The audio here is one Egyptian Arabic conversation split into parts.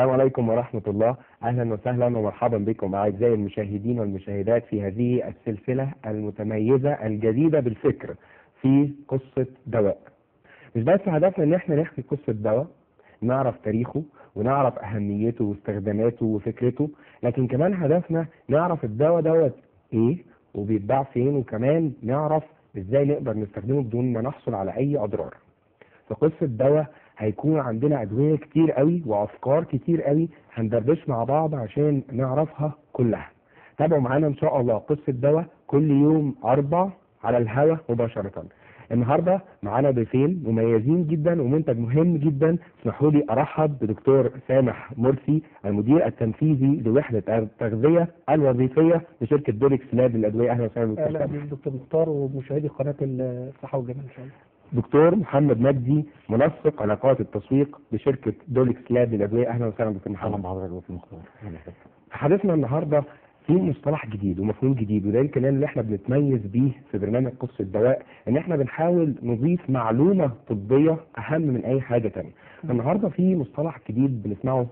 السلام عليكم ورحمة الله أهلا وسهلا ومرحبا بكم أعزائي المشاهدين والمشاهدات في هذه السلسلة المتميزة الجديدة بالفكر في قصة دواء مش بس هدفنا إن احنا نحكي قصة دواء نعرف تاريخه ونعرف أهميته واستخداماته وفكرته لكن كمان هدفنا نعرف الدواء دوت إيه وبيتباع فين وكمان نعرف إزاي نقدر نستخدمه بدون ما نحصل على أي أضرار في قصة دواء هيكون عندنا أدوية كتير قوي وأفكار كتير قوي هندردش مع بعض عشان نعرفها كلها تابعوا معانا إن شاء الله قصة دواء كل يوم أربع على الهوا مباشرة النهاردة معانا ضيفين مميزين جدا ومنتج مهم جدا اسمحوا لي أرحب بدكتور سامح مرسي المدير التنفيذي لوحدة التغذية الوظيفية لشركة دوليكس لاب للأدوية أهلا وسهلا دكتور اهلا سامح بيك دكتور مختار ومشاهدي قناه الصحه والجمال ان شاء الله دكتور محمد مجدي منسق علاقات التسويق بشركة دوليكس لاب للأدوية أهلا وسهلا دكتور اهلا محمد بحضرتك دكتور مختار أهلا بك. حديثنا النهارده في مصطلح جديد ومفهوم جديد وده يمكن اللي احنا بنتميز بيه في برنامج قصة الدواء ان احنا بنحاول نضيف معلومة طبية اهم من اي حاجة تانية النهارده في مصطلح جديد بنسمعه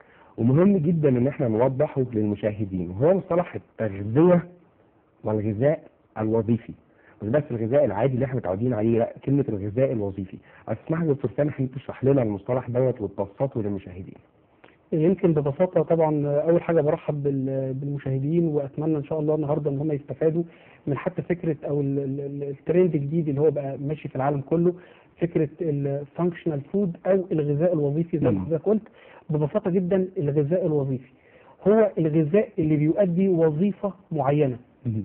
ومهم جدا ان احنا نوضحه للمشاهدين وهو مصطلح التغذية والغذاء الوظيفي مش بس الغذاء العادي اللي احنا متعودين عليه لا كلمة الغذاء الوظيفي اسمح لي دكتور سامح انت تشرح لنا المصطلح دوت وتبسطه للمشاهدين يمكن ببساطه طبعا اول حاجه برحب بال- بالمشاهدين واتمنى ان شاء الله النهارده ان هم يستفادوا من حتى فكره او ال- ال- ال- الترند الجديد اللي هو بقى ماشي في العالم كله فكره الفانكشنال فود او الغذاء الوظيفي زي مم. ما حضرتك قلت ببساطه جدا الغذاء الوظيفي هو الغذاء اللي بيؤدي وظيفه معينه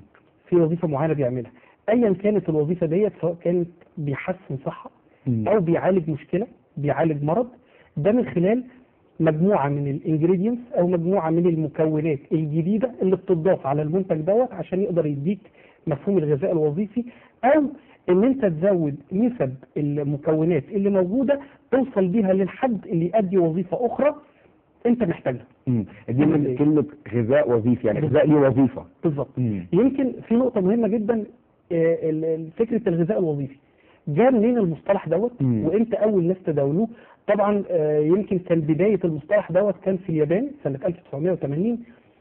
في وظيفه معينه بيعملها ايا كانت الوظيفه ديت سواء كانت بيحسن صحه او بيعالج مشكله بيعالج مرض ده من خلال مجموعه من الانجريدينتس او مجموعه من المكونات الجديده اللي بتضاف على المنتج دوت عشان يقدر يديك مفهوم الغذاء الوظيفي او ان انت تزود نسب المكونات اللي موجوده توصل بيها للحد اللي يؤدي وظيفه اخرى انت محتاجها مم. دي من إيه؟ كلمة غذاء وظيفي يعني غذاء ليه وظيفة بالظبط يمكن في نقطة مهمة جدا آه، ال- ال- فكرة الغذاء الوظيفي جاء منين المصطلح دوت مم. وامتى أول ناس تداولوه طبعا آه، يمكن كان بداية المصطلح دوت كان في اليابان سنة 1980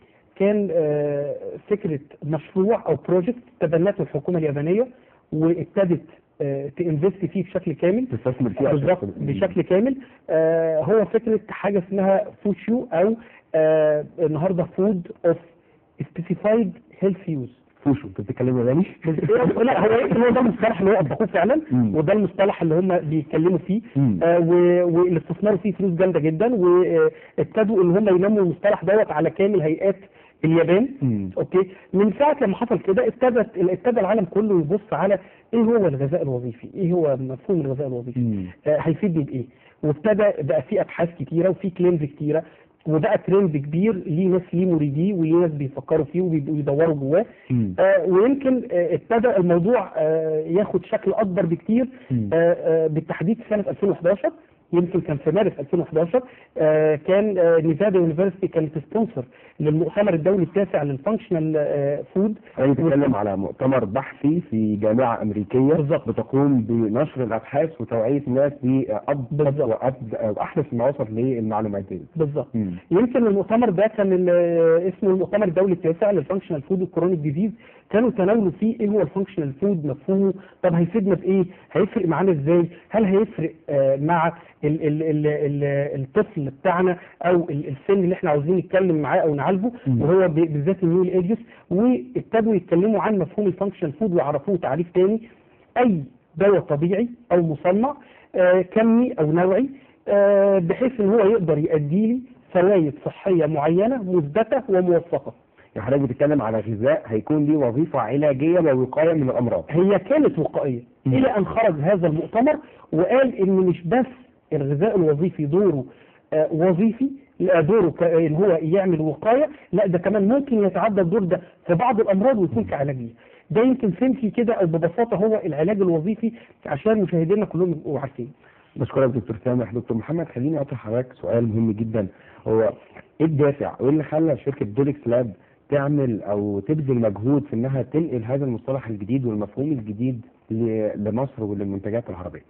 كان آه، فكرة مشروع أو بروجكت تبنته الحكومة اليابانية وابتدت آه، تنفست فيه بشكل كامل تستثمر فيه عشان بالظبط تدخل- بشكل كامل آه هو فكره حاجه اسمها فوشيو او آه النهارده فود اوف سبيسيفايد هيلث يوز فوشو انت بتتكلم ياباني؟ لا هو يمكن هو ده المصطلح اللي هو اطبقوه فعلا مم. وده المصطلح اللي هم بيتكلموا فيه مم. آه و- واللي استثمروا فيه فلوس جامده جدا وابتدوا ان هم ينموا المصطلح دوت على كامل هيئات اليابان مم. اوكي من ساعه لما حصل كده ابتدت ابتدى العالم كله يبص على ايه هو الغذاء الوظيفي ايه هو مفهوم الغذاء الوظيفي مم. آه، هيفيدني بايه وابتدى بقى في ابحاث كتيره وفي كليمز كتيره وبقى ترند كبير ليه ناس ليه مريديه وليه ناس بيفكروا فيه وبيبقوا يدوروا جواه مم. آه، ويمكن آه، ابتدى الموضوع آه، ياخد شكل اكبر بكتير مم. آه، آه، بالتحديد في سنه 2011 يمكن كان في مارس 2011 آه، كان آه، نيفادا يونيفرستي كانت سبونسر للمؤتمر الدولي التاسع للفانكشنال آه، فود أنا بتكلم على مؤتمر بحثي في جامعة أمريكية بالظبط. بتقوم بنشر الأبحاث وتوعية الناس بأبسط بالظبط. وأبد- وأحدث ما وصل للمعلومات دي. بالظبط مم. يمكن المؤتمر ده كان ال- اسمه المؤتمر الدولي التاسع للفانكشنال فود والكرونيك ديزيز كانوا تناولوا فيه ايه هو الفانكشنال فود مفهومه طب هيفيدنا في ايه هيفرق معانا ازاي هل هيفرق آه مع ال ال ال ال الطفل بتاعنا او ال- السن اللي احنا عاوزين نتكلم معاه او نعالجه مم. وهو ب- بالذات النيول ايجز وابتدوا يتكلموا عن مفهوم الفانكشنال فود ويعرفوه تعريف تاني اي دواء طبيعي او مصنع آه كمي او نوعي آه بحيث ان هو يقدر يؤدي لي فوائد صحيه معينه مثبته وموثقه يعني حضرتك بتتكلم على غذاء هيكون ليه وظيفة علاجية ووقاية من الأمراض. هي كانت وقائيه مم. الى ان خرج هذا المؤتمر وقال ان مش بس الغذاء الوظيفي دوره آه وظيفي لا دوره ك- ان هو يعمل وقايه لا ده كمان ممكن يتعدى الدور ده في بعض الامراض ويكون كعلاجيه ده يمكن سمسي كده او ببساطه هو العلاج الوظيفي عشان مشاهدينا كلهم يبقوا عارفين بشكرك دكتور سامح دكتور محمد خليني اطرح حضرتك سؤال مهم جدا هو ايه الدافع وايه اللي خلى شركه دوليكس لاب تعمل او تبذل مجهود في انها تنقل هذا المصطلح الجديد والمفهوم الجديد ل- لمصر وللمنتجات العربيه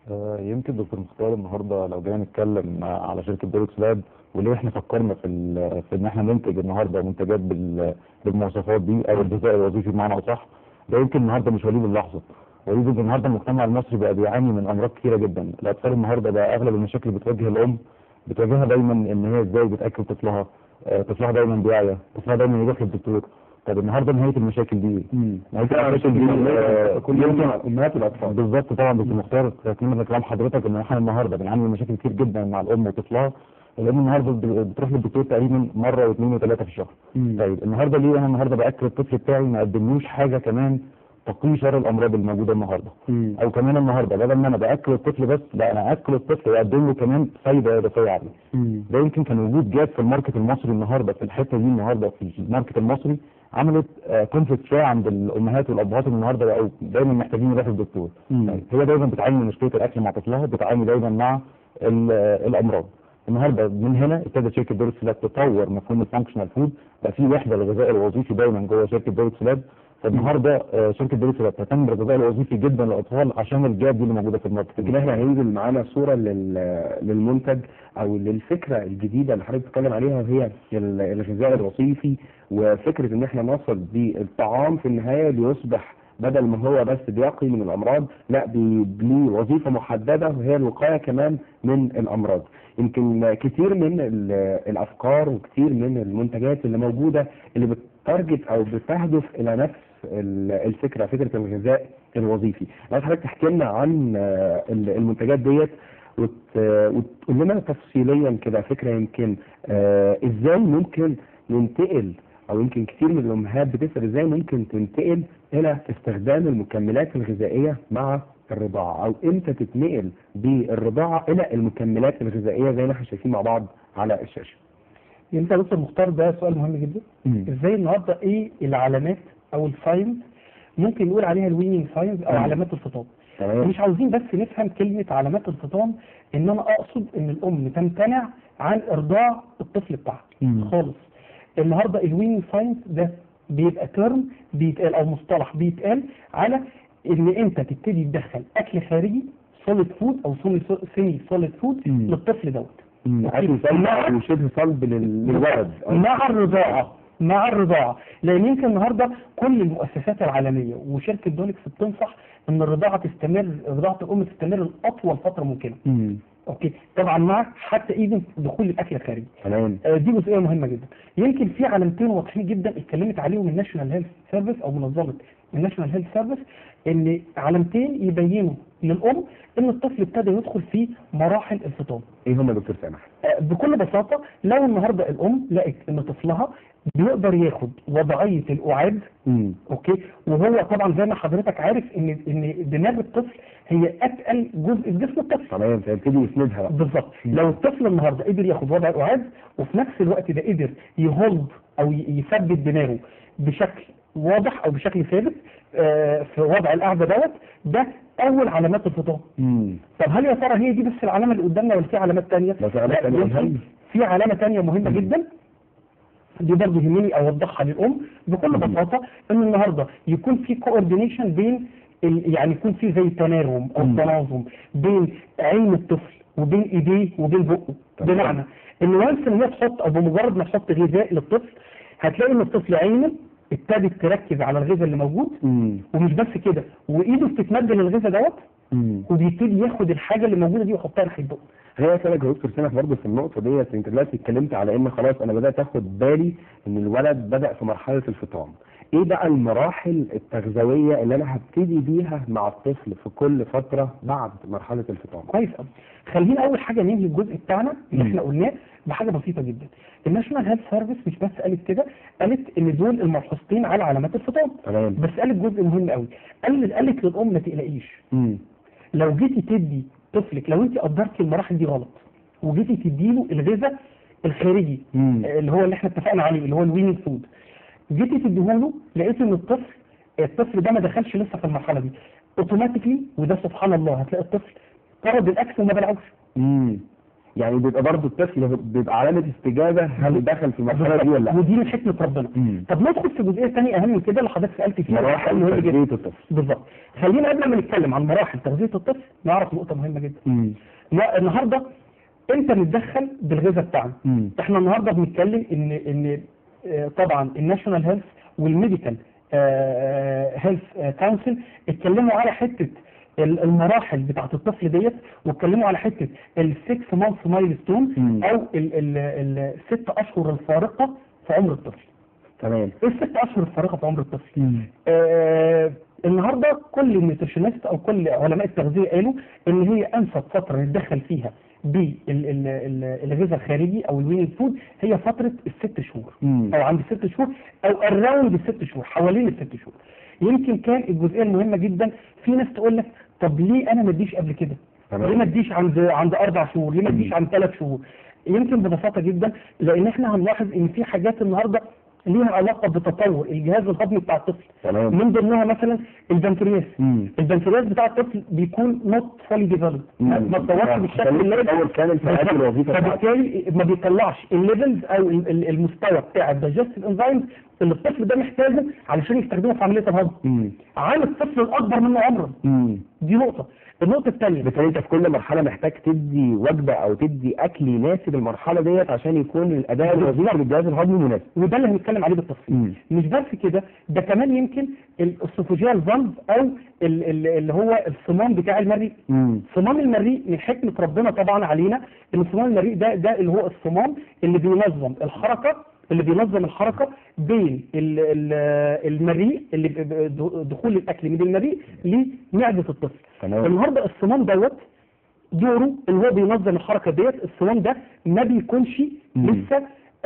آه، يمكن دكتور مختار النهارده لو جينا نتكلم آه، على شركه دوركس لاب وليه احنا فكرنا في ال- في ان احنا ننتج النهارده منتجات بال- بالمواصفات دي او الغذاء الوظيفي بمعنى اصح ده يمكن النهارده مش وليد اللحظه وليد إن النهارده المجتمع المصري بقى بيعاني من امراض كتيره جدا الاطفال النهارده بقى اغلب المشاكل اللي بتواجه الام بتواجهها دايما ان هي ازاي بتاكل طفلها آه، طفلها دايما بيعيا طفلها دايما يروح للدكتور طب النهارده نهايه المشاكل دي ايه؟ نهايه المشاكل دي آه، كل يوم يمكن امهات الاطفال بالظبط طبعا دكتور مختار تكمله كلام حضرتك ان احنا النهارده بنعاني من مشاكل كتير جدا مع الام وطفلها الام النهارده ب- بتروح للدكتور تقريبا مره واثنين وثلاثه في الشهر طيب النهارده ليه انا النهارده باكل الطفل بتاعي ما اقدملوش حاجه كمان تقي شر الامراض الموجوده النهارده او كمان النهارده بدل ما انا باكل الطفل بس لا انا اكل الطفل واقدم له كمان فايده اضافيه عليه ده يمكن كان وجود جاب في الماركت المصري النهارده في الحته دي النهارده في الماركت المصري عملت كونفليكت شويه عند الامهات والابهات اللي النهارده بقوا دايما محتاجين يروحوا للدكتور طيب هي دايما بتعاني من مشكله الاكل مع طفلها بتعاني دايما مع ال- الامراض النهارده من هنا ابتدت شركه دوركس لاب تطور مفهوم الفانكشنال فود بقى في وحده للغذاء الوظيفي دايما جوه شركه دوركس لاب فالنهارده آه، شركه دوركس لاب تهتم بالغذاء الوظيفي جدا للاطفال عشان الجاب دي اللي موجوده في الماركت يمكن احنا هينزل معانا صوره لل- للمنتج او للفكره الجديده اللي حضرتك بتتكلم عليها وهي ال- الغذاء الوظيفي وفكره ان احنا نصل بالطعام في النهايه ليصبح بدل ما هو بس بيقي من الامراض لا بي- ليه وظيفه محدده وهي الوقايه كمان من الامراض يمكن كتير من ال- الافكار وكتير من المنتجات اللي موجوده اللي بتارجت او بتهدف الى نفس ال- الفكره فكره الغذاء الوظيفي لو حضرتك تحكي لنا عن آه، ال- المنتجات ديت وت- وتقول لنا تفصيليا كده فكره يمكن آه، ازاي ممكن ننتقل او يمكن كتير من الامهات بتسال ازاي ممكن تنتقل الى استخدام المكملات الغذائيه مع الرضاعه او امتى تتنقل بالرضاعه الى المكملات الغذائيه زي ما احنا شايفين مع بعض على الشاشه. يمكن يا دكتور مختار ده سؤال مهم جدا ازاي النهارده ايه العلامات او الساينز ممكن نقول عليها الويننج ساينز او مم. علامات الفطام تمام مش عاوزين بس نفهم كلمة علامات الفطام ان انا اقصد ان الام تمتنع عن ارضاع الطفل بتاعها مم. خالص النهارده الويننج ساينس ده بيبقى ترم بيتقال او مصطلح بيتقال على ان انت تبتدي تدخل اكل خارجي سوليد فود او سيمي سوليد فود مم. للطفل دوت اكل صلب مع- او شبه صلب لل- للولد مع الرضاعة مع الرضاعة لان يمكن النهارده كل المؤسسات العالمية وشركة دولكس بتنصح ان الرضاعة تستمر رضاعة الام تستمر لاطول فترة ممكنة مم. اوكي طبعا مع حتى ايفن دخول الاكل الخارجي تمام آه، دي جزئيه مهمه جدا يمكن في علامتين واضحين جدا اتكلمت عليهم الناشونال هيلث سيرفيس او منظمه الناشونال هيلث سيرفيس ان علامتين يبينوا للام ان الطفل ابتدى يدخل في مراحل الفطام ايه هم يا دكتور سامح؟ آه، بكل بساطه لو النهارده الام لقت ان طفلها بيقدر ياخد وضعيه الاعاد مم. اوكي وهو طبعا زي ما حضرتك عارف ان ان دماغ الطفل هي اتقل جزء في جسم الطفل تمام فيبتدي يسندها بقى بالظبط لو الطفل النهارده قدر ياخد وضع الاعاد وفي نفس الوقت ده قدر يهولد او ي- يثبت دماغه بشكل واضح او بشكل ثابت آه، في وضع القعده دوت ده اول علامات الفطام مم. طب هل يا ترى هي دي بس العلامه اللي قدامنا ولا في علامات ثانيه؟ لا، في علامات تانية أهم. في علامه ثانيه مهمه جدا دي برضه يهمني اوضحها للام بكل بساطه ان النهارده يكون في كوردينيشن بين ال- يعني يكون في زي تناغم او مم. تناظم بين عين الطفل وبين ايديه وبين بقه تمام. بمعنى ان وانس ان هي تحط او بمجرد ما تحط غذاء للطفل هتلاقي ان الطفل عينه ابتدت تركز على الغذاء اللي موجود مم. ومش بس كده وايده بتتمد للغذاء دوت مم. وبيبتدي ياخد الحاجه اللي موجوده دي ويحطها ناحيه بقه هي اسالك يا دكتور سامح برضه في النقطه ديت انت دلوقتي اتكلمت على ان خلاص انا بدات اخد بالي ان الولد بدا في مرحله الفطام ايه بقى المراحل التغذويه اللي انا هبتدي بيها مع الطفل في كل فتره بعد مرحله الفطام كويس قوي خلينا اول حاجه ننهي الجزء بتاعنا اللي مم. احنا قلناه بحاجه بسيطه جدا الناشونال هيلث سيرفيس مش بس قالت كده قالت ان دول الملحوظتين على علامات الفطام تمام بس قالت جزء مهم قوي قال قالت للام ما تقلقيش مم. لو جيتي تدي طفلك لو انت قدرتي المراحل دي غلط وجيتي تديله الغذاء الخارجي مم. آه، اللي هو اللي احنا اتفقنا عليه اللي هو الويننج فود جيتي تديهوله لقيت ان الطفل الطفل ده ما دخلش لسه في المرحله دي اوتوماتيكلي وده سبحان الله هتلاقي الطفل طرد الاكل وما بلعوش مم. يعني بيبقى برضه الطفل بيبقى علامه استجابه هل دخل في المرحله دي ولا لا ودي من حكمه ربنا مم. طب ندخل في جزئيه ثانيه اهم من كده اللي حضرتك سالت فيها مراحل مهم جدا تربيه الطفل بالظبط خلينا قبل ما نتكلم عن مراحل تغذيه الطفل نعرف نقطه مهمه جدا لا النهارده انت متدخل بالغذاء بتاعنا مم. احنا النهارده بنتكلم ان ان آه، طبعا الناشونال هيلث والميديكال هيلث كونسل اتكلموا على حته ال- المراحل بتاعه الطفل ديت واتكلموا على حته السكس مانث مايلستون مم. او ال- ال- الست اشهر الفارقه في عمر الطفل تمام ايه الست اشهر الفارقه في عمر الطفل آه النهارده كل النيوتريشنست او كل علماء التغذيه قالوا ان هي انسب فتره نتدخل فيها بالغذاء الخارجي او الوين فود هي فتره الست شهور مم. او عند الست شهور او اراوند الست شهور حوالين الست شهور يمكن كان الجزئيه المهمه جدا في ناس تقول لك طب ليه انا ما اديش قبل كده؟ تمام. ليه ما اديش عند عند اربع شهور؟ ليه ما اديش عند ثلاث شهور؟ يمكن ببساطه جدا لان احنا هنلاحظ ان في حاجات النهارده ليها علاقه بتطور الجهاز الهضمي بتاع الطفل تمام من ضمنها مثلا البنكرياس مم. البنكرياس بتاع الطفل بيكون نوت فولي ديفلوب ما مم. ما اتطورش يعني بالشكل خليه اللي يتطور كامل في هذه الوظيفة بتاعته. فبالتالي ما بيطلعش الليفلز او ال- ال- المستوى بتاع الدايجستيف انزيمز اللي الطفل ده محتاجه علشان يستخدمه في عمليه الهضم مم. عن الطفل الاكبر منه عمرا مم. دي نقطه النقطه الثانيه بالتالي انت في كل مرحله محتاج تدي وجبه او تدي اكل يناسب المرحله ديت عشان يكون الاداء الوظيفي للجهاز الهضمي مناسب وده اللي هنتكلم عليه بالتفصيل مم. مش بس كده ده كمان يمكن الاسوفوجيال فالف او ال- ال- اللي هو الصمام بتاع المريء مم. صمام المريء من حكمة ربنا طبعا علينا ان صمام المريء ده ده اللي هو الصمام اللي بينظم الحركة اللي بينظم الحركة بين ال- ال- المريء اللي ب- ب- دخول الاكل من المريء لمعدة الطفل تمام. النهارده الصمام دوت دوره اللي هو بينظم الحركة ديت الصمام ده ما بيكونش مم. لسه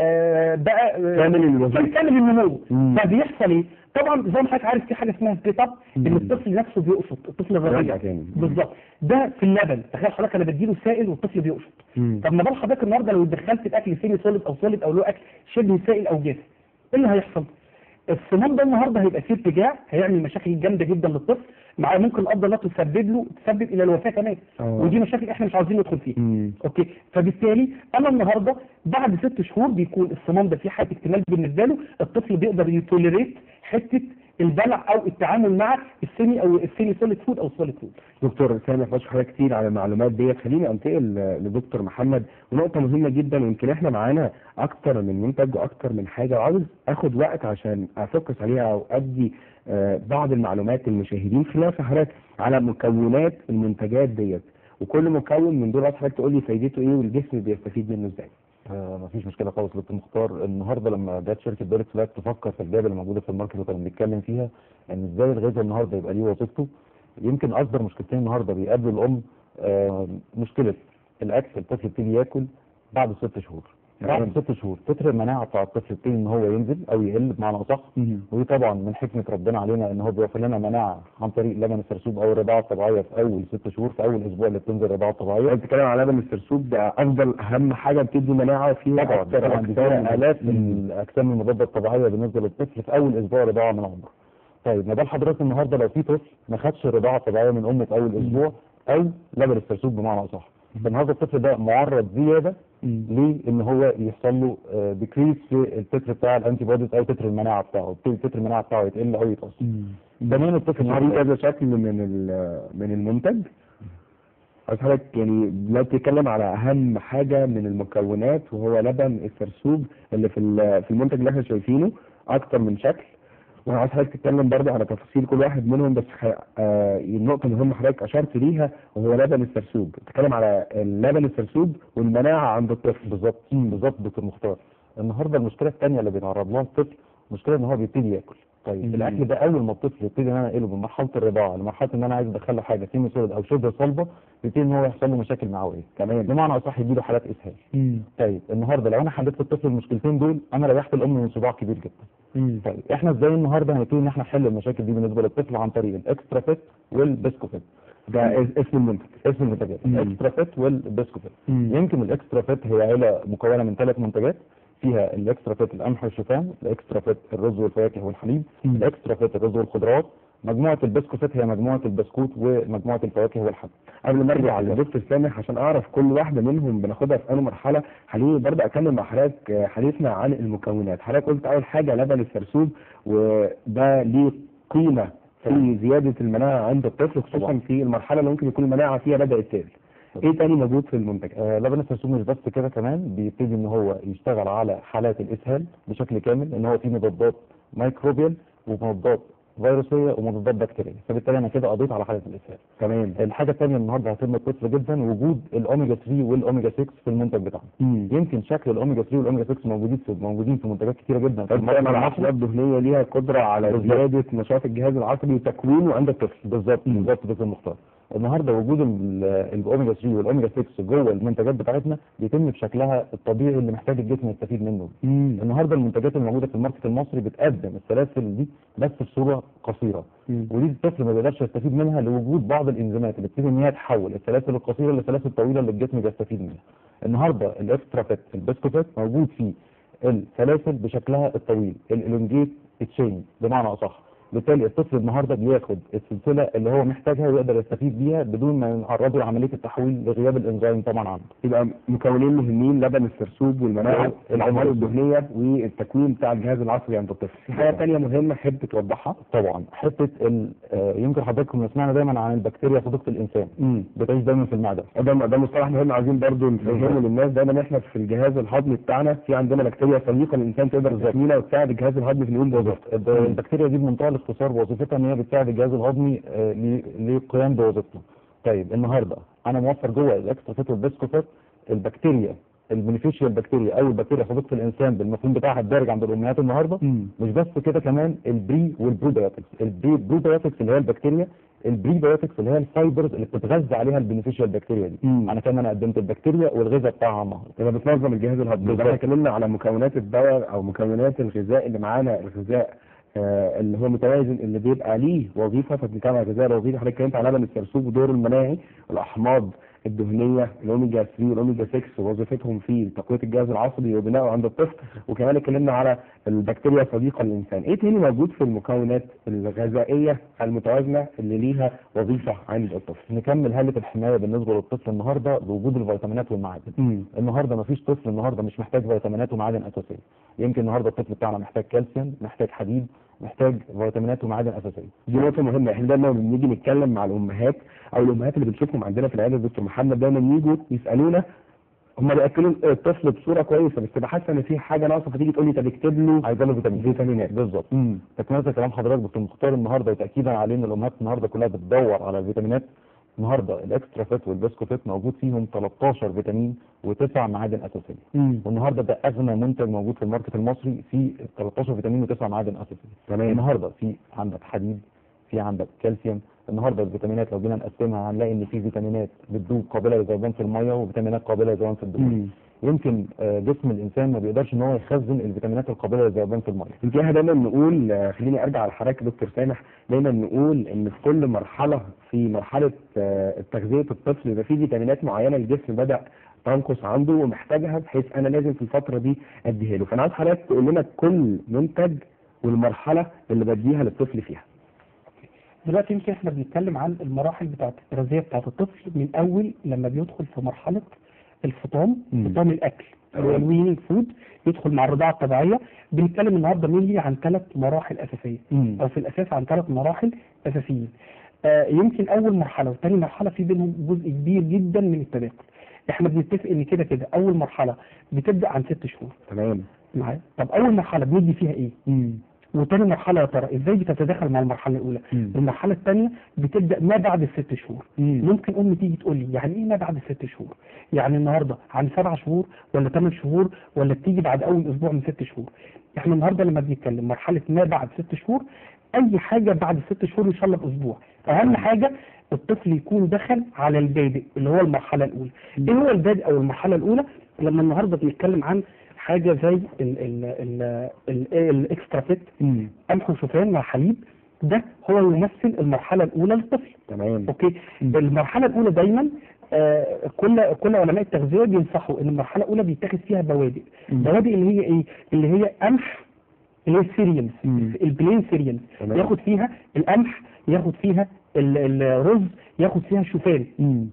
آه بقى آه، كامل الوظيفة. كامل النمو مم. فبيحصل ايه؟ طبعا زي ما حضرتك عارف في حاجه اسمها سبيت اب ان مم. الطفل نفسه بيقشط الطفل يرجع الرضيع تاني. بالظبط ده في اللبن تخيل حضرتك انا بديله سائل والطفل بيقشط مم. طب ما بال حضرتك النهارده لو دخلت الاكل سيمي سوليد او سوليد او له اكل شبه سائل او جاف ايه اللي هيحصل؟ الصمام ده النهارده هيبقى فيه ارتجاع هيعمل مشاكل جامده جدا للطفل مع ممكن القدر الله تسبب له تسبب الى الوفاه كمان آه. ودي مشاكل احنا مش عاوزين ندخل فيها مم. اوكي فبالتالي انا النهارده بعد ست شهور بيكون الصمام ده فيه حاله اكتمال بالنسبه له الطفل بيقدر يتوليريت حته البلع او التعامل مع السيمي او السيمي سوليد فود او السوليد فود دكتور سامح بشكر حضرتك كتير على المعلومات ديت خليني انتقل لدكتور محمد ونقطة مهمة جدا ويمكن احنا معانا اكتر من منتج واكتر من حاجة وعاوز اخد وقت عشان افوكس عليها او ادي آه، بعض المعلومات للمشاهدين خلال حضرتك على مكونات المنتجات ديت وكل مكون من دول عاوز حضرتك تقول لي فايدته ايه والجسم بيستفيد منه ازاي آه مفيش مشكله خالص دكتور مختار النهارده لما جت شركه دايركت فلاك تفكر في الجاب اللي موجوده في الماركت وكنا بنتكلم فيها ان ازاي الغذاء النهارده يبقى ليه وظيفته يمكن اكبر مشكلتين النهارده بيقابلوا الام آه مشكله الاكل الطفل يبتدي ياكل بعد ست شهور بعد ست شهور تتر المناعه بتاع الطفل يبتدي ان هو ينزل او يقل بمعنى اصح ودي طبعا من حكمه ربنا علينا ان هو بيوفر لنا مناعه عن طريق لبن السرسوب او الرضاعه الطبيعيه في اول ست شهور في اول اسبوع اللي بتنزل الرضاعه الطبيعيه انت بتتكلم على لبن السرسوب ده افضل اهم حاجة بتدي مناعة فيه طبعا اكتر طبعا دي أجسام. فيها الاف مم. الاجسام المضاده الطبيعيه بالنسبه للطفل في اول اسبوع رضاعه من عمره. طيب ما بال حضرتك النهارده لو في طفل ما خدش الرضاعه الطبيعيه من امه في اول اسبوع او لبن السرسوب بمعنى اصح. فالنهارده الطفل ده معرض زياده لان هو يحصل له ديكريس في التتر بتاع الانتي بوديز او تتر المناعه بتاعه، يبتدي تتر المناعه بتاعه يتقل او يتاثر. كمان الطفل في النهارده كذا شكل من ال- من المنتج عايز حضرتك يعني لا بتتكلم على اهم حاجه من المكونات وهو لبن السرسوب اللي في ال- في المنتج اللي احنا شايفينه اكتر من شكل وانا عايز حضرتك تتكلم برضه على تفاصيل كل واحد منهم بس خ... آه النقطه المهمه حضرتك اشرت ليها وهو لبن السرسوب بتتكلم على اللبن السرسوب والمناعه عند الطفل بالظبط بالظبط دكتور مختار النهارده المشكله الثانيه اللي بيتعرض لها الطفل مشكله ان هو بيبتدي ياكل طيب مم. الاكل ده اول ما الطفل يبتدي ان انا انقله من مرحله الرضاعه لمرحله ان انا عايز ادخل له حاجه سيمي سوليد او شبه صلبه يبتدي ان هو يحصل له مشاكل معويه تمام بمعنى اصح يجي له حالات اسهال طيب النهارده لو انا حليت في الطفل المشكلتين دول انا ريحت الام من صداع كبير جدا طيب احنا ازاي النهارده هنبتدي ان احنا نحل المشاكل دي بالنسبه للطفل عن طريق الاكسترا فيت والبيسكو فيت ده اس- اسم المنتج اسم المنتجات مم. الاكسترا فيت والبيسكو فيت مم. يمكن الاكسترا فيت هي عيله مكونه من ثلاث منتجات فيها الاكسترا فيت القمح والشوفان الاكسترا فيت الرز والفواكه والحليب مم. الاكسترا فيت الرز والخضروات مجموعه البسكوتات هي مجموعه البسكوت ومجموعه الفواكه والحب قبل ما ارجع لدكتور سامح عشان اعرف كل واحده منهم بناخدها في انهي مرحله خليني برضه اكمل مع حضرتك آه، حديثنا عن المكونات حضرتك قلت اول حاجه لبن السرسوب وده ليه قيمه في زياده المناعه عند الطفل خصوصا طبعا. في المرحله اللي ممكن يكون المناعه فيها بدات تقل ايه تاني موجود في المنتج آه لبن السرسوب مش بس كده كمان بيبتدي ان هو يشتغل على حالات الاسهال بشكل كامل ان هو فيه مضادات ميكروبيال ومضادات فيروسيه ومضادات بكتيريه فبالتالي انا كده قضيت على حاله الاسهال تمام الحاجه الثانيه النهارده هتهم الطفل جدا وجود الاوميجا 3 والاوميجا 6 في المنتج بتاعنا يمكن شكل الاوميجا 3 والاوميجا 6 موجودين في موجودين في منتجات كتيره جدا في طب المصنع الأحماض المصري الدهنيه ليها قدره على بالظبط. زياده نشاط الجهاز العصبي وتكوينه عند الطفل بالظبط بالظبط دكتور مختار النهارده وجود ال- الاوميجا 3 والاوميجا 6 جوه المنتجات بتاعتنا بيتم بشكلها الطبيعي اللي محتاج الجسم يستفيد منه النهارده المنتجات الموجوده في الماركت المصري بتقدم السلاسل دي بس بصوره قصيره مم. ودي الطفل ما بيقدرش يستفيد منها لوجود بعض الانزيمات اللي بتبتدي ان هي تحول السلاسل القصيره لسلاسل طويله اللي الجسم بيستفيد منها النهارده الاكسترا فيت البسكوتات موجود فيه السلاسل بشكلها الطويل الالونجيت تشين بمعنى اصح بالتالي الطفل النهارده بياخد السلسله اللي هو محتاجها ويقدر يستفيد بيها بدون ما يعرضه لعمليه التحويل لغياب الانزيم طبعا عنده يبقى مكونين مهمين لبن السرسوب والمناعه الأوميجا الاحماض 3. الدهنيه والتكوين بتاع الجهاز العصبي عند الطفل في حاجه ثانيه مهمه حابب توضحها طبعا حته ال- آه، يمكن حضراتكم سمعنا دايما عن البكتيريا صديقه الانسان بتعيش دايما في المعده ده ده مصطلح مهم عايزين برضو نفهمه للناس دايما احنا في الجهاز الهضمي بتاعنا في عندنا بكتيريا صديقه للانسان تقدر تحمينا وتساعد الجهاز الهضمي في اليوم بوظيفته الب- البكتيريا دي بمنتهى الاختصار وظيفتها ان هي بتساعد الجهاز الهضمي آه، ل- للقيام بوظيفته. طيب النهارده انا موفر جوه الاكسترا فيت والبسكوتات البكتيريا البنفيشيال بكتيريا او البكتيريا صديقه الانسان بالمفهوم بتاعها الدارج عند الامهات النهارده مش بس كده كمان البري والبروبيوتكس البري بروبيوتكس اللي هي البكتيريا البريبيوتكس اللي هي الفايبرز اللي بتتغذى عليها البنفيشيال بكتيريا دي مم. انا كمان قدمت البكتيريا والغذاء بتاعها النهارده يبقى بتنظم الجهاز الهضمي بالظبط. احنا اتكلمنا على مكونات الدواء او مكونات الغذاء اللي معانا الغذاء آه اللي هو متوازن اللي بيبقى ليه وظيفه فبنتكلم على الغذاء الوظيفي حضرتك اتكلمت على لبن السرسوب ودوره المناعي الاحماض الدهنيه الاوميجا 3 والاوميجا 6 ووظيفتهم في تقويه الجهاز العصبي وبنائه عند الطفل وكمان اتكلمنا على البكتيريا صديقه للانسان ايه تاني موجود في المكونات الغذائيه المتوازنه اللي ليها وظيفه عند الطفل نكمل هاله الحمايه بالنسبه للطفل النهارده بوجود الفيتامينات والمعادن النهارده مفيش طفل النهارده مش محتاج فيتامينات ومعادن اساسيه يمكن النهارده الطفل بتاعنا محتاج كالسيوم محتاج حديد محتاج فيتامينات ومعادن اساسيه دي نقطة مهمة احنا دايما لما بنيجي نتكلم مع الأمهات أو الأمهات اللي بنشوفهم عندنا في العيادة دكتور محمد دايما يجوا يسألونا هم بياكلوا الطفل بصوره كويسه بس تبقى حاسه ان في حاجه ناقصه فتيجي تقول لي طب اكتب له عايزه له فيتامين فيتامينات بالظبط تكمله كلام حضرتك دكتور مختار النهارده وتاكيدا عليه ان الامهات النهارده كلها بتدور على الفيتامينات النهارده الاكسترا فيت والبسكوتات موجود فيهم 13 فيتامين وتسع معادن اساسيه والنهارده ده اغنى منتج موجود في الماركت المصري فيه 13 فيتامين وتسع معادن اساسيه تمام النهارده في عندك حديد في عندك كالسيوم النهارده الفيتامينات لو جينا نقسمها هنلاقي ان في فيتامينات بتدوب قابله للذوبان في الميه وفيتامينات قابله للذوبان في الدهون مم. يمكن آه، جسم الانسان ما بيقدرش ان هو يخزن الفيتامينات القابله للذوبان في الميه يمكن احنا دايما نقول آه، خليني ارجع لحضرتك يا دكتور سامح دايما نقول ان في كل مرحله في مرحله آه، تغذيه الطفل يبقى في فيتامينات معينه الجسم بدا تنقص عنده ومحتاجها بحيث انا لازم في الفتره دي اديها له فانا عايز حضرتك تقول لنا كل منتج والمرحله اللي بديها للطفل فيها دلوقتي يمكن احنا بنتكلم عن المراحل بتاعت التغذيه بتاعت الطفل من اول لما بيدخل في مرحله الفطام مم. فطام الاكل اللي هو الويننج فود يدخل مع الرضاعه الطبيعيه بنتكلم النهارده مينلي عن ثلاث مراحل اساسيه او في الاساس عن ثلاث مراحل اساسيين آه يمكن اول مرحله وثاني مرحله في بينهم جزء كبير جدا من التداخل احنا بنتفق ان كده كده اول مرحله بتبدا عن ست شهور تمام معايا طب اول مرحله بندي فيها ايه وتاني مرحله يا ترى ازاي بتتداخل مع المرحله الاولى مم. المرحله الثانيه بتبدا ما بعد الست شهور مم. ممكن ام تيجي تقول لي يعني ايه ما بعد الست شهور يعني النهارده عن سبع شهور ولا ثمان شهور ولا بتيجي بعد اول اسبوع من ست شهور احنا النهارده لما بنتكلم مرحله ما بعد ست شهور اي حاجه بعد ست شهور ان شاء الله باسبوع اهم حاجه الطفل يكون دخل على البادئ اللي هو المرحله الاولى ايه هو البادئ او المرحله الاولى لما النهارده بنتكلم عن حاجه زي ال- ال- ال- ال- الاكسترا فيت مم. قمح وشوفان مع حليب ده هو يمثل المرحله الاولى للطفل تمام اوكي المرحله الاولى دايما آه كل كل علماء التغذيه بينصحوا ان المرحله الاولى بيتاخد فيها بوادئ مم. بوادئ اللي هي ايه اللي هي قمح اللي هي السيريالز مم. البلين سيريالز تمام. ياخد فيها القمح ياخد فيها ال- الرز ياخد فيها الشوفان مم.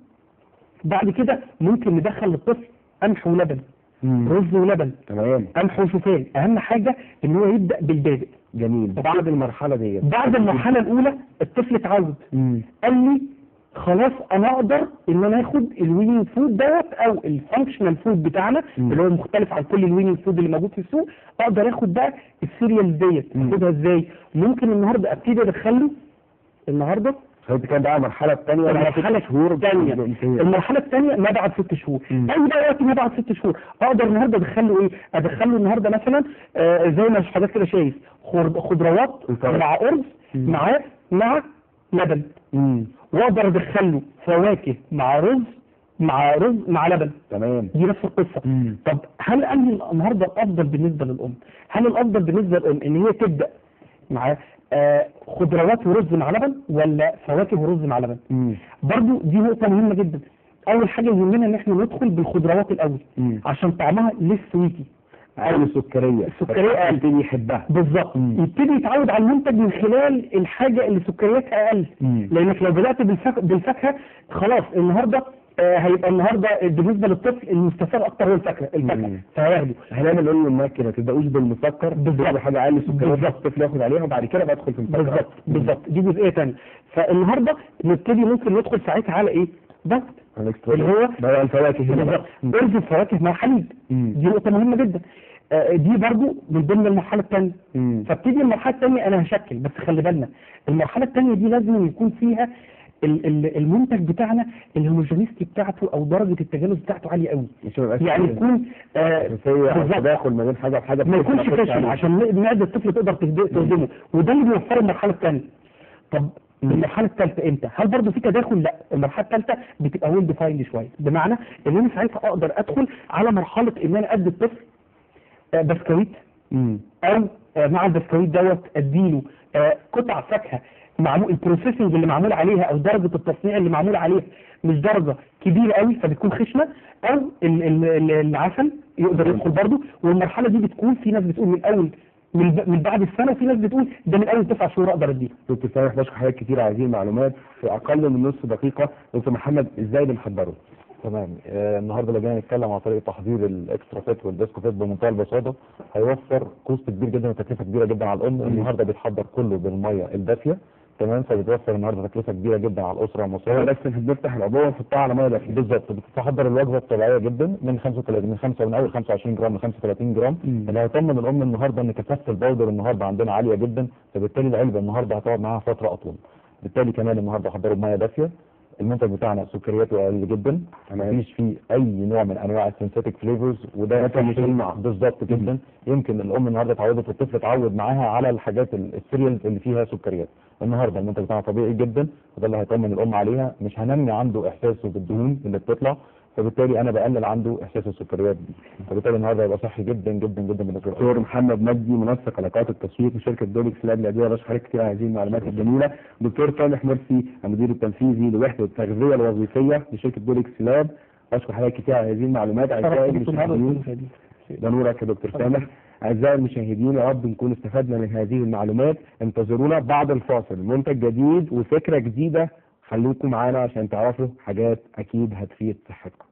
بعد كده ممكن ندخل للطفل قمح ولبن مم. رز ولبن تمام قمح وشوفان اهم حاجه ان هو يبدا بالبادئ جميل بعد المرحله ديت بعد المرحله الاولى الطفل اتعود مم. قال لي خلاص انا اقدر ان انا اخد الويننج فود دوت او الفانكشنال فود بتاعنا مم. اللي هو مختلف عن كل الويننج فود اللي موجود في السوق اقدر اخد بقى السيريال ديت مم. اخدها ازاي ممكن النهارده ابتدي ادخله النهارده فانت كان بقى المرحله الثانيه المرحله شهور الثانيه بامتياز. المرحله الثانيه ما بعد ست شهور مم. اي بقى وقت ما بعد ست شهور اقدر النهارده ادخله ايه ادخله النهارده مثلا آه زي ما حضرتك كده شايف خض- خضروات الفرق. مع ارز مم. مع مع لبن مم. واقدر ادخله فواكه مع رز مع رز مع لبن تمام دي نفس القصه مم. طب هل انهي النهارده الافضل بالنسبه للام هل الافضل بالنسبه للام ان هي تبدا مع آه خضروات ورز مع لبن ولا فواكه ورز مع لبن مم. برضو دي نقطه مهمه جدا اول حاجه يهمنا ان احنا ندخل بالخضروات الاول مم. عشان طعمها لسه سويتي اقل السكريه السكرية أقل. يبتدي يحبها بالظبط مم. يبتدي يتعود على المنتج من خلال الحاجه اللي سكرياتها اقل مم. لانك لو بدات بالفك... بالفاكهه خلاص النهارده آه هيبقى النهارده بالنسبه للطفل المستفاد اكتر هو الفاكهه الفاكهه مم. فهياخده هنعمل نقول للناس كده ما تبداوش بالمسكر بالظبط. تاخدوا حاجه اقل سكريات بالظبط. الطفل ياخد عليها وبعد كده بدخل في المسكر بالظبط بالظبط دي جزئيه ثانيه فالنهارده نبتدي ممكن ندخل ساعتها على ايه؟ بس اللي هو بقى الفواكه هنا بالظبط بقى. ارز الفواكه مع حليب مم. دي نقطه مهمه جدا آه، دي برضو من ضمن المرحله الثانيه مم. فابتدي المرحله الثانيه انا هشكل بس خلي بالنا المرحله الثانيه دي لازم يكون فيها ال- ال- المنتج بتاعنا الهوموجينيستي بتاعته او درجه التجانس بتاعته عاليه قوي مش هيبقى يعني يكون آه اساسيه او بالظبط. تداخل ما بين حاجه وحاجه ما يكونش بتفرق خشن عليه. عشان معده الطفل تقدر تهد- تهضمه وده اللي بيوفره المرحله الثانيه طب المرحله الثالثه امتى؟ هل برضه في تداخل؟ لا المرحله الثالثه بتبقى ويل ديفايند شويه بمعنى ان انا ساعتها اقدر ادخل على مرحله ان انا ادي الطفل آه، بسكويت مم. او آه، مع البسكويت دوت اديله آه، قطع فاكهه معمول البروسيسنج اللي معمول عليها او درجه التصنيع اللي معمول عليها مش درجه كبيره قوي فبتكون خشنه او ال- ال- ال- العسل يقدر يدخل برضه والمرحله دي بتكون في ناس بتقول من اول من ب- من بعد السنه وفي ناس بتقول ده من اول تسع شهور اقدر اديه دكتور سامح بشكر حضرتك كتير على هذه المعلومات في اقل من نص دقيقه دكتور محمد ازاي بنحضره؟ تمام آه النهارده لو جينا نتكلم عن طريقه تحضير الاكسترا فيت والديسكو فيت بمنتهى البساطه هيوفر كوست كبير جدا وتكلفه كبيره جدا على الام النهارده بيتحضر كله بالميه الدافيه تمام فبتوفر النهارده تكلفه كبيره جدا على الاسره المصريه بس بنفتح العبوه ونحطها على ميه دافيه بالظبط بتتحضر الوجبه الطبيعيه جدا من 35 من 5 من اول 25 جرام ل 35 جرام مم. اللي هيطمن الام النهارده ان كثافه البودر النهارده عندنا عاليه جدا فبالتالي العلبه النهارده هتقعد معاها فتره اطول بالتالي كمان النهارده هحضره بميه دافيه المنتج بتاعنا سكرياته اقل جدا تمام. مفيش فيه اي نوع من انواع السينثيتك فليفرز وده مثلا صحي مصنع. بالظبط جدا يمكن الام النهارده اتعودت والطفل اتعود معاها على الحاجات ال- السيريالز اللي فيها سكريات النهارده المنتج بتاعنا طبيعي جدا وده اللي هيطمن الام عليها مش هنمي عنده احساسه بالدهون اللي بتطلع فبالتالي انا بقلل عنده احساس السكريات دي فبالتالي النهارده هيبقى صحي جدا جدا جدا بالنسبه له دكتور محمد مجدي منسق علاقات التسويق في شركه دوليكس لاب الادويه بشكر حضرتك كتير على هذه المعلومات الجميله دكتور صالح مرسي المدير التنفيذي لوحده التغذيه الوظيفيه لشركه دوليكس لاب بشكر حضرتك كتير على هذه المعلومات اعزائي المشاهدين ده نورك يا دكتور سامح اعزائي المشاهدين يا رب نكون استفدنا من هذه المعلومات انتظرونا بعد الفاصل منتج جديد وفكره جديده خليكم معانا عشان تعرفوا حاجات اكيد هتفيد صحتكم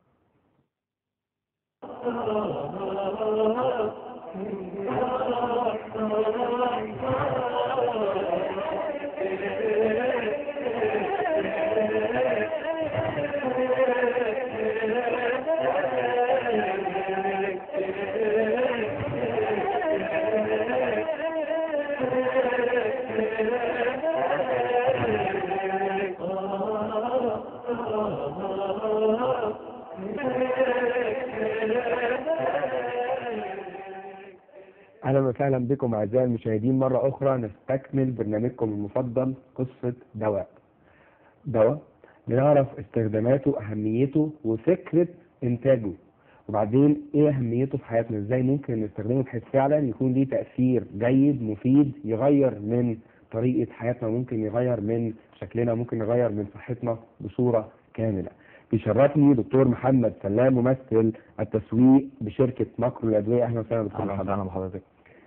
اهلا وسهلا بكم اعزائي المشاهدين مره اخرى نستكمل برنامجكم المفضل قصه دواء دواء لنعرف استخداماته اهميته وفكره انتاجه وبعدين ايه اهميته في حياتنا ازاي ممكن نستخدمه بحيث فعلا يكون ليه تاثير جيد مفيد يغير من طريقه حياتنا ممكن يغير من شكلنا ممكن يغير من صحتنا بصوره كامله بيشرفني دكتور محمد سلام ممثل التسويق بشركه ماكرو الادويه اهلا وسهلا دكتور اهلا محمد وسهلا بحضرتك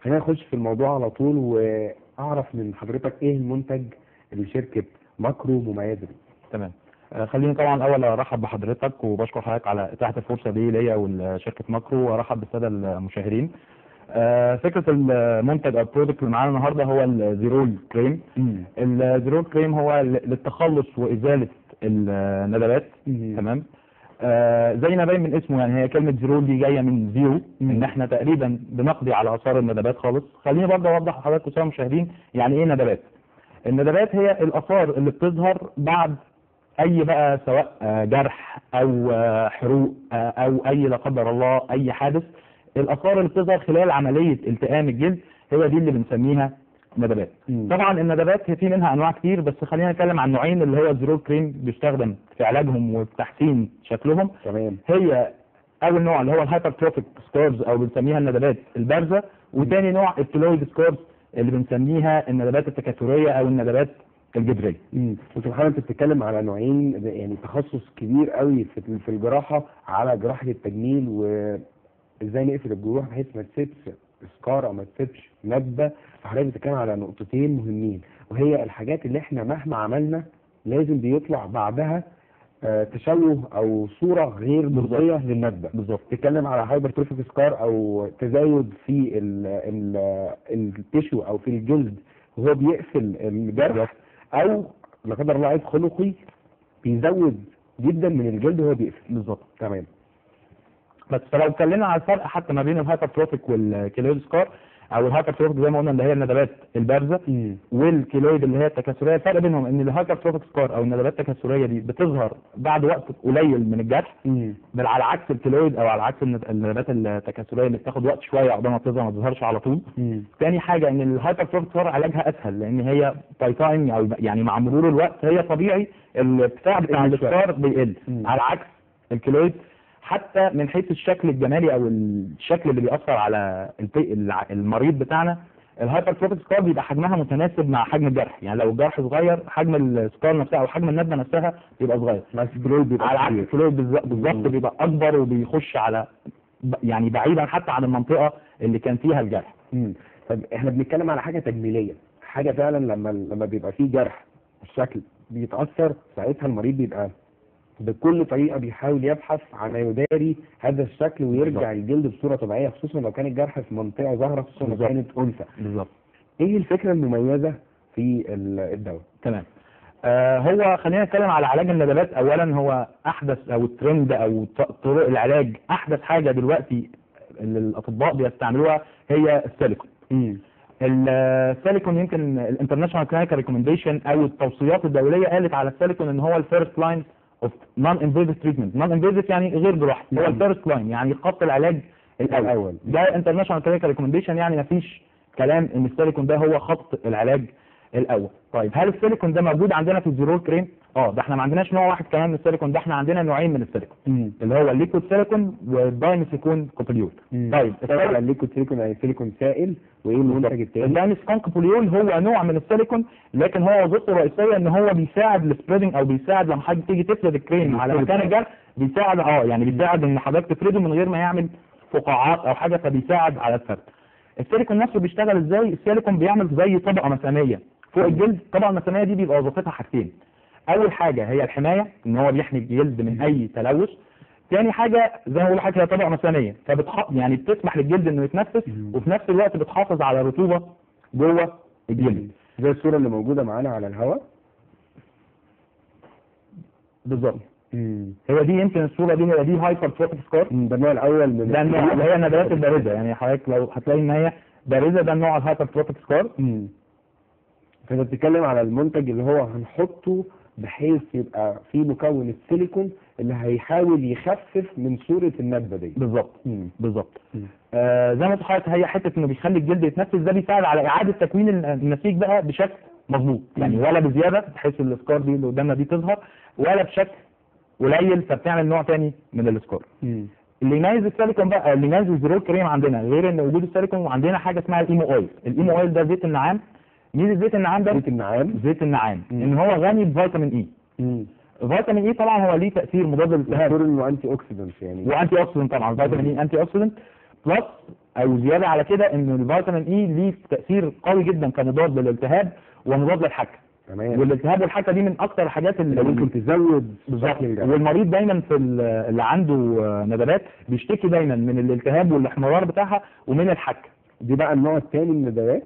خلينا نخش في الموضوع على طول واعرف من حضرتك ايه المنتج اللي شركه ماكرو مميزه بيه تمام آه، خليني طبعا اول ارحب بحضرتك وبشكر حضرتك على اتاحه الفرصه دي ليا ولشركه ماكرو وارحب بالساده المشاهدين آه، فكره المنتج او البرودكت اللي معانا النهارده هو الزيرول كريم الزيرول كريم هو ل- للتخلص وازاله الندبات تمام آه زي ما باين من اسمه يعني هي كلمه زيرول دي جايه من زيرو ان احنا تقريبا بنقضي على اثار الندبات خالص خليني برضه اوضح لحضرتك والساده المشاهدين يعني ايه ندبات الندبات هي الاثار اللي بتظهر بعد اي بقى سواء آه، جرح او آه، حروق آه، او اي لا قدر الله اي حادث الاثار اللي بتظهر خلال عمليه التئام الجلد هي دي اللي بنسميها ندبات طبعا الندبات هي في منها انواع كتير بس خلينا نتكلم عن نوعين اللي هو الزيرو كريم بيستخدم في علاجهم وفي تحسين شكلهم تمام هي اول نوع اللي هو الهايبرتروفيك سكارز او بنسميها الندبات البارزه وتاني نوع الكيلويد سكارز اللي بنسميها الندبات التكاثريه او الندبات الجذريه امم وسبحان انت بتتكلم على نوعين يعني تخصص كبير قوي في في الجراحه على جراحه التجميل وازاي نقفل الجروح بحيث ما تسيبش سكار او ما تسيبش ندبه فحضرتك بتتكلم على نقطتين مهمين وهي الحاجات اللي احنا مهما عملنا لازم بيطلع بعدها آه، تشوه او صوره غير مرضيه للندبه بالظبط بتتكلم على هايبرتروفيك سكار او تزايد في ال ال التشو او في الجلد وهو بيقفل الجرح او لا قدر الله عيب خلقي بيزود جدا من الجلد وهو بيقفل بالظبط تمام بس فلو اتكلمنا على الفرق حتى ما بين الهايبرتروفيك والكيلويد سكار او الهايبرتروفيك زي ما قلنا اللي هي الندبات البارزه والكيلويد اللي هي التكاثريه الفرق بينهم ان الهايبرتروفيك سكار او الندبات التكاثريه دي بتظهر بعد وقت قليل من الجرح بل على عكس الكيلويد او على عكس الند- الندبات التكاثريه اللي بتاخد وقت شويه عقبال ما تظهر ما تظهرش على طول تاني حاجه ان الهايبرتروفيك سكار علاجها اسهل لان هي باي تايم او يعني مع مرور الوقت هي طبيعي البتاع بتاع بيقل شوية. السكار بيقل مم. على عكس الكيلويد حتى من حيث الشكل الجمالي او الشكل اللي بيأثر على البي- الع- المريض بتاعنا الهايبرتروفيك سكار بيبقى حجمها متناسب مع حجم الجرح يعني لو الجرح صغير حجم السكار نفسها او حجم الندبه نفسها بيبقى صغير مع السكرول بيبقى على عكس كبير. الفلويد بالظبط بالظبط مم. بيبقى اكبر وبيخش على ب- يعني بعيدا حتى عن المنطقه اللي كان فيها الجرح مم. طب احنا بنتكلم على حاجه تجميليه حاجه فعلا لما لما بيبقى فيه جرح الشكل بيتاثر ساعتها المريض بيبقى بكل طريقه بيحاول يبحث عن ما يداري هذا الشكل ويرجع الجلد بصوره طبيعيه خصوصا لو كان الجرح في منطقه ظاهره خصوصا لو بالظبط. كانت انثى بالظبط ايه الفكره المميزه في ال- الدواء تمام آه هو خلينا نتكلم على علاج الندبات اولا هو احدث او الترند او ط- طرق العلاج احدث حاجه دلوقتي اللي الاطباء بيستعملوها هي السيليكون السيليكون يمكن الانترناشونال كلينيكال ريكومنديشن او التوصيات الدوليه قالت على السيليكون ان هو الفيرست لاين اوف نون انفيزيف تريتمنت نون انفيزيف يعني غير جراحي هو نعم. الفيرست لاين يعني خط العلاج الاول الأول. ده انترناشونال كلينيكال ريكومنديشن يعني مفيش كلام ان السيليكون ده هو خط العلاج الاول طيب هل السيليكون ده موجود عندنا في الزيرول كريم اه ده احنا ما عندناش نوع واحد كمان من السيليكون ده احنا عندنا نوعين من السيليكون اللي هو الليكويد سيليكون والدايميثيكون كوبوليول طيب طبعا الليكويد سيليكون يعني سيليكون سائل وايه المنتج التاني الدايميثيكون كوبوليول هو نوع من السيليكون لكن هو وظيفته الرئيسيه ان هو بيساعد السبريدنج او بيساعد لما حضرتك تيجي تفرد الكريم على مكان الجرح بيساعد اه يعني بيساعد ان حضرتك تفرده من غير ما يعمل فقاعات او حاجه فبيساعد على الفرد السيليكون نفسه بيشتغل ازاي السيليكون بيعمل زي طبقه مساميه فوق الجلد الطبقه المساميه دي بيبقى وظيفتها حاجتين اول حاجه هي الحمايه ان هو بيحمي الجلد من اي تلوث تاني حاجه زي ما بقول لحضرتك هي طبقه مساميه فبتح يعني بتسمح للجلد انه يتنفس وفي نفس الوقت بتحافظ على رطوبه جوه الجلد زي الصوره اللي موجوده معانا على الهواء بالظبط هي دي يمكن الصوره دي هي دي هايبر تروفيك سكار ده النوع الاول من ده النوع اللي هي النباتات البارزه يعني حضرتك لو هتلاقي ان هي بارزه ده النوع الهايبر تروفيك سكار مم. فانت بتتكلم على المنتج اللي هو هنحطه بحيث يبقى فيه مكون السيليكون اللي هيحاول يخفف من صورة الندبة دي بالظبط مم. بالظبط مم. آه زي ما قلت لحضرتك هي حته انه بيخلي الجلد يتنفس ده بيساعد على اعاده تكوين النسيج بقى بشكل مظبوط يعني ولا بزياده بحيث السكار دي اللي قدامنا دي تظهر ولا بشكل قليل فبتعمل نوع تاني من السكار مم. اللي يميز السيليكون بقى اللي يميز الزيرو كريم عندنا غير ان وجود السيليكون عندنا حاجه اسمها الايمو اويل الايمو اويل ده زيت النعام ميزه زيت النعام ده زيت النعام زيت النعام مم. ان هو غني بفيتامين اي مم. فيتامين اي طبعا هو ليه تاثير مضاد للالتهاب دكتور انه انتي اوكسيدنت يعني وانتي اوكسيدنت طبعا فيتامين اي انتي اوكسيدنت بلس او زياده على كده ان الفيتامين اي ليه تاثير قوي جدا كمضاد للالتهاب ومضاد للحكه تمام والالتهاب والحكه دي من اكتر الحاجات اللي اللي ممكن تزود بالظبط شكل الجرح. والمريض دايما في ال- اللي عنده آه، ندبات بيشتكي دايما من الالتهاب والاحمرار بتاعها ومن الحكه دي بقى النوع الثاني من الندوات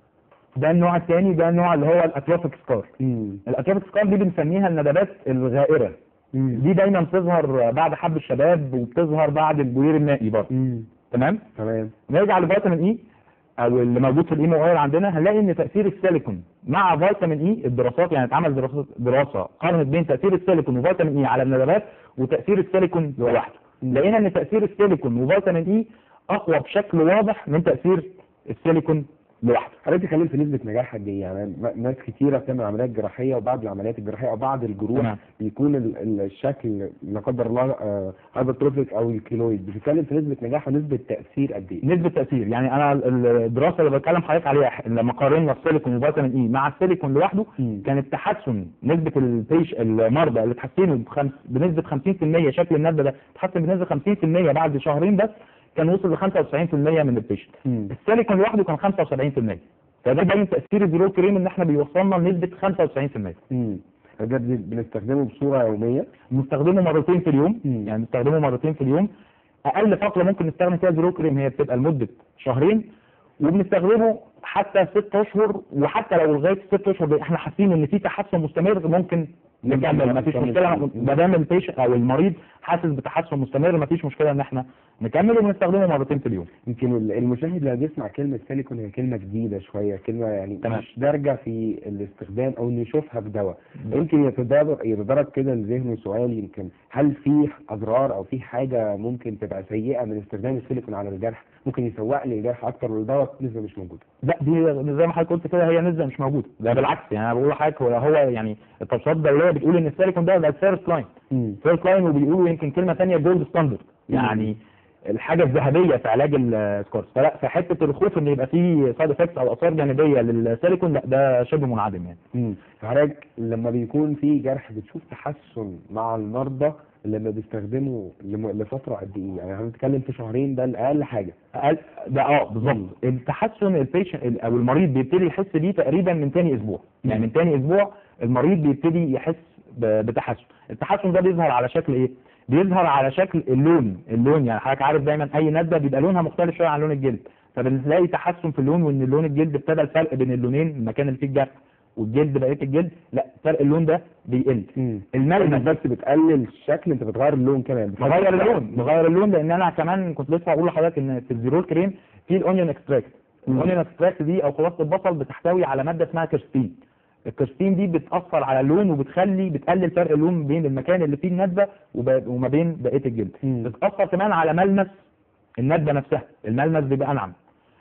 ده النوع الثاني ده النوع اللي هو الاتروفيك سكار امم الاتروفيك سكار دي بنسميها الندبات الغائره دي دايما بتظهر بعد حب الشباب وبتظهر بعد البوير المائي برضه امم تمام تمام نرجع لفيتامين اي او اللي موجود في الايمو اويل عندنا هنلاقي ان تاثير السيليكون مع فيتامين اي الدراسات يعني اتعمل دراسات دراسه قارنت بين تاثير السيليكون وفيتامين اي على الندبات وتاثير السيليكون لوحده لقينا ان تاثير السيليكون وفيتامين اي اقوى بشكل واضح من تاثير السيليكون لوحده حضرتك اتكلمت في نسبه نجاح قد ايه يعني م- ناس كتيره بتعمل عمليات جراحيه وبعد العمليات الجراحيه او بعض الجروح تمام. بيكون ال- ال- الشكل لا قدر الله هايبرتروفيك او الكيلويد بتتكلم في نسبه نجاح ونسبه تاثير قد ايه؟ نسبة تأثير يعني أنا ال- الدراسة اللي بتكلم حضرتك عليها لما قارنا السيليكون وفيتامين إي مع السيليكون لوحده مم. كانت تحسن نسبة البيش المرضى اللي تحسنوا بخمس بنسبة 50% شكل الندبة ده تحسن بنسبة 50% بعد شهرين بس كان وصل ل 95% من البيشنت مم. السيليكون لوحده كان 75% فده باين تأثير الزيرو كريم إن إحنا بيوصلنا لنسبة 95% امم ده بن- بنستخدمه بصوره يوميه نستخدمه مرتين في اليوم مم. يعني نستخدمه مرتين في اليوم اقل فتره ممكن نستخدم فيها زيرو كريم هي بتبقى لمده شهرين وبنستخدمه حتى ست اشهر وحتى لو لغايه ست اشهر دي احنا حاسين ان في تحسن مستمر ممكن نكمل مفيش نكمل. مشكله ما دام البيشنت او المريض حاسس بتحسن مستمر مفيش مشكله ان احنا نكمل وبنستخدمه مرتين في اليوم يمكن ال- المشاهد لما بيسمع كلمه سيليكون هي كلمه جديده شويه كلمه يعني تمام. مش دارجه في الاستخدام او نشوفها في دواء يمكن يتدرج يتدرج كده لذهنه سؤال يمكن هل في اضرار او في حاجه ممكن تبقى سيئه من استخدام السيليكون على الجرح ممكن يسوق لي الجرح اكتر والدواء نسبه مش موجوده لا دي زي ما حضرتك قلت كده هي نسبه مش موجوده ده بالعكس يعني انا بقول لحضرتك هو هو يعني التوصيات الدوليه بتقول ان السيليكون ده ده فيرست لاين فيرست لاين وبيقولوا يمكن كلمه ثانيه جولد ستاندرد يعني الحاجه الذهبيه في علاج السكارز فلا في حته الخوف ان يبقى فيه سايد افكتس او اثار جانبيه للسيليكون لا ده شبه منعدم يعني امم فحضرتك لما بيكون في جرح بتشوف تحسن مع المرضى لما بيستخدموا لم- لفتره قد ايه يعني احنا بنتكلم في شهرين ده الاقل حاجه أقل ده اه بالظبط التحسن البيشنت او المريض بيبتدي يحس بيه تقريبا من تاني اسبوع يعني من تاني اسبوع المريض بيبتدي يحس ب- بتحسن التحسن ده بيظهر على شكل ايه بيظهر على شكل اللون اللون يعني حضرتك عارف دايما اي ندبه بيبقى لونها مختلف شويه عن لون الجلد فبنلاقي تحسن في اللون وان لون الجلد ابتدى الفرق بين اللونين المكان اللي فيه الجرح والجلد بقيه الجلد لا فرق اللون ده بيقل مش الملمس بس بتقلل الشكل انت بتغير اللون كمان بتحط- مغير اللون مغير اللون لان انا كمان كنت لسه هقول لحضرتك ان في الزيرول كريم في الاونيون اكستراكت مم. الاونيون اكستراكت دي او خلاصه البصل بتحتوي على ماده اسمها كرستين الكرستين دي بتاثر على اللون وبتخلي بتقلل فرق اللون بين المكان اللي فيه الندبه وب- وما بين بقيه الجلد مم. بتاثر كمان على ملمس الندبه نفسها الملمس بيبقى انعم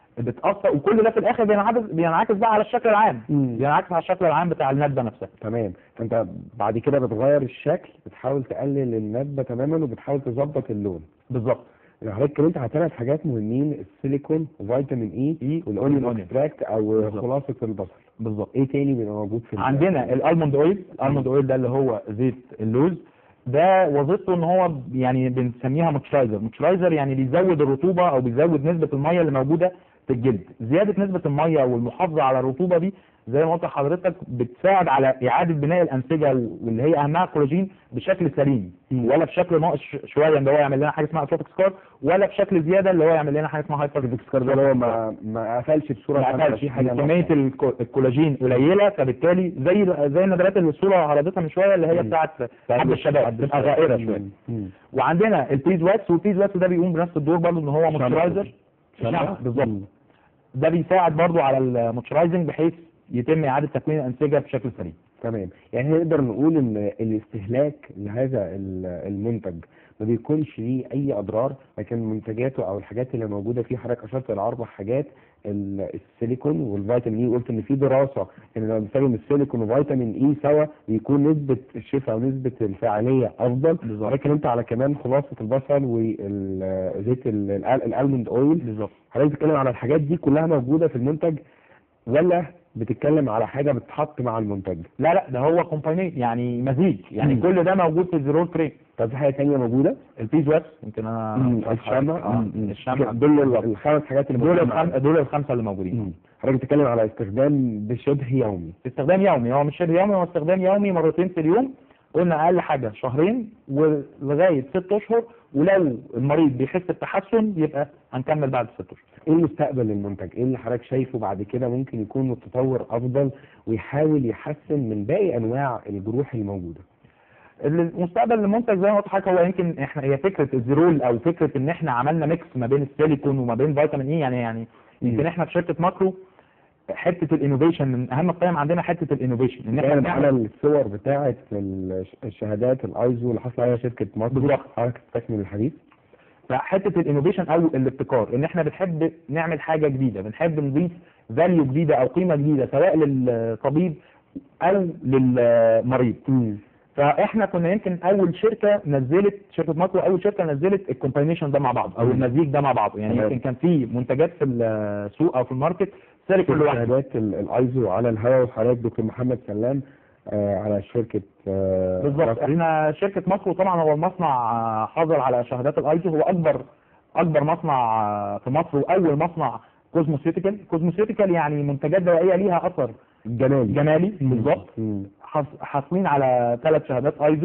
بتاثر وكل ده في الاخر بينعكس بينعكس بقى على الشكل العام مم. بينعكس على الشكل العام بتاع الندبه نفسها تمام فانت بعد كده بتغير الشكل بتحاول تقلل الندبه تماما وبتحاول تظبط اللون بالظبط يعني حضرتك اتكلمت على ثلاث حاجات مهمين السيليكون وفيتامين اي إي والاونيون والأونيون. اكستراكت او بالظبط. خلاصه البصل بالظبط ايه تاني بيبقى موجود في ال- عندنا الالموند اويل الالموند اويل ده اللي هو زيت اللوز ده وظيفته ان هو يعني بنسميها موتشرايزر موتشرايزر يعني بيزود الرطوبه او بيزود نسبه الميه اللي موجوده في الجلد زياده نسبه الميه والمحافظه على الرطوبه دي زي ما قلت لحضرتك بتساعد على اعاده بناء الانسجه واللي هي اهمها الكولاجين بشكل سليم مم. ولا بشكل ناقص ش- شويه اللي هو يعمل لنا حاجه اسمها اتروفيك سكار ولا بشكل زياده اللي هو يعمل لنا حاجه اسمها هايبر سكار ده اللي هو ما ما قفلش بصوره ما كاملة، قفلش في حاجه كميه ناقصة. الكو- الكولاجين قليله فبالتالي زي زي النباتات اللي الصوره عرضتها من شويه اللي هي مم. بتاعت حب الشباب بتبقى غائره شويه مم. مم. وعندنا البيز واتس والبيز واتس ده بيقوم بنفس الدور برضه ان هو موتشرايزر شمع. بالظبط مم. ده بيساعد برضه على الموتشرايزنج بحيث يتم اعاده تكوين الانسجه بشكل سليم تمام يعني نقدر نقول ان الاستهلاك لهذا ال- المنتج ما بيكونش ليه اي اضرار لكن منتجاته او الحاجات اللي موجوده فيه حضرتك اشرت الى اربع حاجات ال- السيليكون والفيتامين اي قلت ان في دراسه ان لما بنستخدم السيليكون وفيتامين اي سوا بيكون نسبه الشفاء ونسبه الفعاليه افضل بالظبط. لكن انت على كمان خلاصه البصل وزيت الالموند اويل بالظبط حضرتك بتتكلم على الحاجات دي كلها موجوده في المنتج ولا بتتكلم على حاجه بتتحط مع المنتج لا لا ده هو كومباينيت يعني مزيج يعني مم. كل ده موجود في الزيرول كريم طب في حاجه ثانيه موجوده البيز واكس يمكن انا الشمع آه، الشمع دول ال- الخمس حاجات اللي دول موجودة الخم... دول الخمسه اللي موجودين مم. حضرتك بتتكلم على استخدام بشبه يومي استخدام يومي هو مش شبه يومي هو استخدام يومي مرتين في اليوم قلنا اقل حاجه شهرين ولغايه ست اشهر ولو المريض بيحس بتحسن يبقى هنكمل بعد ست اشهر ايه المستقبل للمنتج ايه اللي حضرتك شايفه بعد كده ممكن يكون التطور افضل ويحاول يحسن من باقي انواع الجروح الموجوده المستقبل المنتج زي ما قلت لحضرتك هو يمكن احنا هي فكره الزيرول او فكره ان احنا عملنا ميكس ما بين السيليكون وما بين فيتامين اي يعني يعني يمكن احنا في شركه ماكرو حته الانوفيشن من اهم القيم عندنا حته الانوفيشن ان احنا كان على بنعمل الصور بتاعه الش- الشهادات الايزو اللي حصل عليها شركه مصر بالظبط. حضرتك تستكمل الحديث فحته الانوفيشن او الابتكار ان احنا بنحب نعمل حاجه جديده بنحب نضيف فاليو جديده او قيمه جديده سواء للطبيب او للمريض فاحنا كنا يمكن اول شركه نزلت شركه ماكرو اول شركه نزلت الكومباينيشن ده مع بعض او مم. المزيج ده مع بعض يعني تمام. يمكن كان في منتجات في السوق او في الماركت ساري كل واحد شهادات ال- الايزو على الهواء وحضرتك دكتور محمد سلام آه على شركه آه بالظبط مصر. احنا شركه ماكرو طبعا هو المصنع آه، حاصل على شهادات الايزو هو اكبر اكبر مصنع آه، في مصر واول مصنع كوزموسيوتيكال كوزموسيوتيكال يعني منتجات دوائيه ليها اثر جمالي جمالي بالظبط مم. حاص- حاصلين على ثلاث شهادات ايزو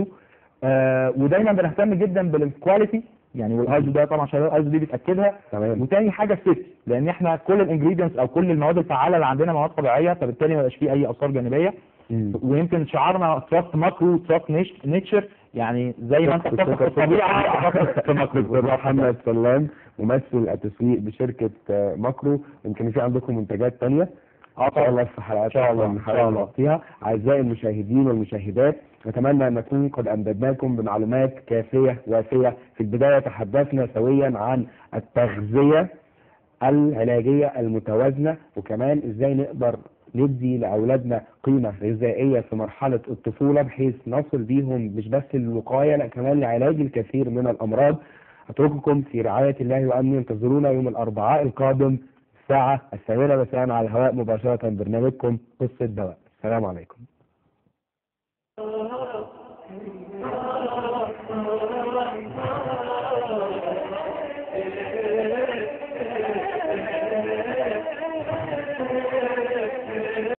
آه ودايما بنهتم جدا بالكواليتي يعني والايزو ده طبعا شهادات ايزو دي بتاكدها تمام وتاني حاجه السيفتي لان احنا كل الانجريدينتس او كل المواد الفعاله اللي عندنا مواد طبيعيه فبالتالي ما يبقاش فيه اي اثار جانبيه مم. ويمكن شعارنا تراست ماكرو تراست نيتشر يعني زي ما انت بتثق في الطبيعه تثق في ماكرو دكتور محمد سلام ممثل التسويق بشركه آه، ماكرو يمكن في عندكم منتجات تانية اه ان شاء الله في حلقات إن شاء الله، أكثر من إن شاء حلقة الله. نغطيها اعزائي المشاهدين والمشاهدات نتمنى ان نكون قد امددناكم بمعلومات كافيه وافيه في البدايه تحدثنا سويا عن التغذيه العلاجيه المتوازنه وكمان ازاي نقدر ندي لاولادنا قيمه غذائيه في مرحله الطفوله بحيث نصل بيهم مش بس للوقايه لا كمان لعلاج الكثير من الامراض اترككم في رعايه الله وامنه انتظرونا يوم الاربعاء القادم الساعه الثامنه مساء على الهواء مباشره برنامجكم قصه دواء السلام عليكم